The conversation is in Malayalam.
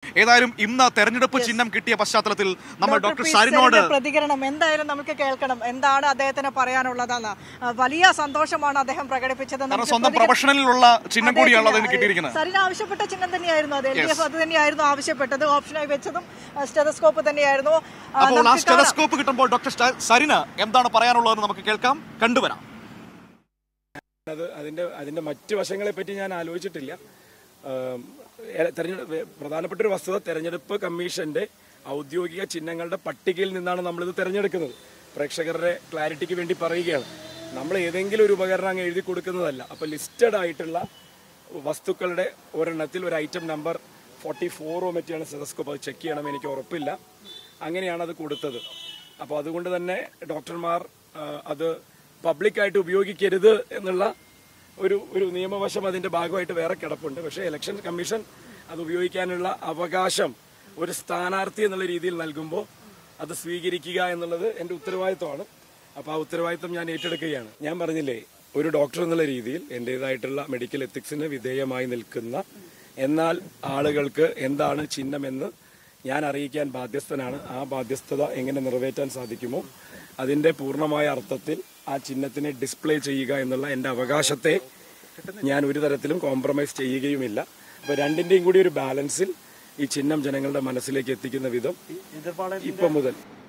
ഏതായാലും ഇന്ന് തെരഞ്ഞെടുപ്പ് ചിഹ്നം കിട്ടിയ പശ്ചാത്തലത്തിൽ നമ്മൾ ഡോക്ടർ പി. സരിനോട് സരിന്റെ പ്രതികരണം എന്തായാലും നമുക്ക് കേൾക്കണം എന്താണ് അദ്ദേഹത്തിന് പറയാനുള്ളതെന്ന് ആ, വലിയ സന്തോഷമാണ് അദ്ദേഹം പ്രകടിപ്പിച്ചത് കാരണം നമുക്ക് സ്വന്തം പ്രതികരണം- പ്രൊഫഷണലിലുള്ള ചിഹ്നം കൂടിയാണല്ലോ അതിന് അദ്ദേഹത്തിന് കിട്ടിയിരിക്കുന്നത് സരിന് ആവശ്യപ്പെട്ട ചിഹ്നം തന്നെയായിരുന്നു അത് എൽ ഡി എഫ് അത് തന്നെയായിരുന്നു ആവശ്യപ്പെട്ടത് ഓപ്ഷനായി വെച്ചതും സ്റ്റെതസ്കോപ്പ് തന്നെയായിരുന്നു ആ, അപ്പോൾ ആ നമുക്ക് കാണാം. സ്റ്റെലസ്കോപ്പ് കിട്ടുമ്പോൾ ഡോക്ടർ സ്റ്റ- സരിന് എന്താണ് പറയാനുള്ളതെന്ന് നമുക്ക് കേൾക്കാം കണ്ടുവരാം അത് അതിന്റെ അതിന്റെ മറ്റ് വശങ്ങളെ പറ്റി ഞാൻ ആലോചിച്ചിട്ടില്ല ആം, എ- തെരഞ്ഞെടുപ്പ് പ്രധാനപ്പെട്ട ഒരു വസ്തുത തെരഞ്ഞെടുപ്പ് കമ്മീഷന്റെ ഔദ്യോഗിക ചിഹ്നങ്ങളുടെ പട്ടികയിൽ നിന്നാണ് നമ്മളിത് തെരഞ്ഞെടുക്കുന്നത് പ്രേക്ഷകരുടെ ക്ലാരിറ്റിക്ക് വേണ്ടി പറയുകയാണ് നമ്മൾ ഏതെങ്കിലും ഒരു ഉപകരണം അങ്ങ് എഴുതി കൊടുക്കുന്നതല്ല അപ്പോൾ ലിസ്റ്റഡ് ആയിട്ടുള്ള വസ്തുക്കളുടെ ഒരെണ്ണത്തിൽ ഒരു ഐറ്റം നമ്പർ ഫോർട്ടി ഫോറോ മറ്റാണ് സെതസ്കോപ്പ് അത് ചെക്ക് ചെയ്യണം എനിക്ക് ഉറപ്പില്ല അങ്ങനെയാണ് അത് കൊടുത്തത് അപ്പോൾ അതുകൊണ്ട് തന്നെ ഡോക്ടർമാർ ആ, അത് പബ്ലിക്കായിട്ട് ഉപയോഗിക്കരുത് എന്നുള്ള ഒരു ഒരു നിയമവശം അതിന്റെ ഭാഗമായിട്ട് വേറെ കിടപ്പുണ്ട് പക്ഷേ ഇലക്ഷൻ കമ്മീഷൻ അത് ഉപയോഗിക്കാനുള്ള അവകാശം ഒരു സ്ഥാനാർത്ഥി എന്നുള്ള രീതിയിൽ നൽകുമ്പോൾ അത് സ്വീകരിക്കുക എന്നുള്ളത് എൻ്റെ ഉത്തരവാദിത്വമാണ് അപ്പോൾ ആ ഉത്തരവാദിത്വം ഞാൻ ഏറ്റെടുക്കുകയാണ് ഞാൻ പറഞ്ഞില്ലേ ഒരു ഡോക്ടർ എന്നുള്ള രീതിയിൽ എൻ്റെതായിട്ടുള്ള മെഡിക്കൽ എത്തിക്സിന് വിധേയമായി നിൽക്കുന്ന എന്നാൽ ആളുകൾക്ക് എന്താണ് ചിഹ്നമെന്ന് ഞാൻ അറിയിക്കാൻ ബാധ്യസ്ഥനാണ് ആ ബാധ്യസ്ഥത എങ്ങനെ നിറവേറ്റാൻ സാധിക്കുമോ അതിന്റെ പൂർണ്ണമായ അർത്ഥത്തിൽ ആ ചിഹ്നത്തിനെ ഡിസ്പ്ലേ ചെയ്യുക എന്നുള്ള എൻ്റെ അവകാശത്തെ ഞാൻ ഒരു തരത്തിലും കോംപ്രമൈസ് ചെയ്യുകയുമില്ല അപ്പോൾ രണ്ടിന്റെയും കൂടി ഒരു ബാലൻസിൽ ഈ ചിഹ്നം ജനങ്ങളുടെ മനസ്സിലേക്ക് എത്തിക്കുന്ന വിധം ഇപ്പം മുതൽ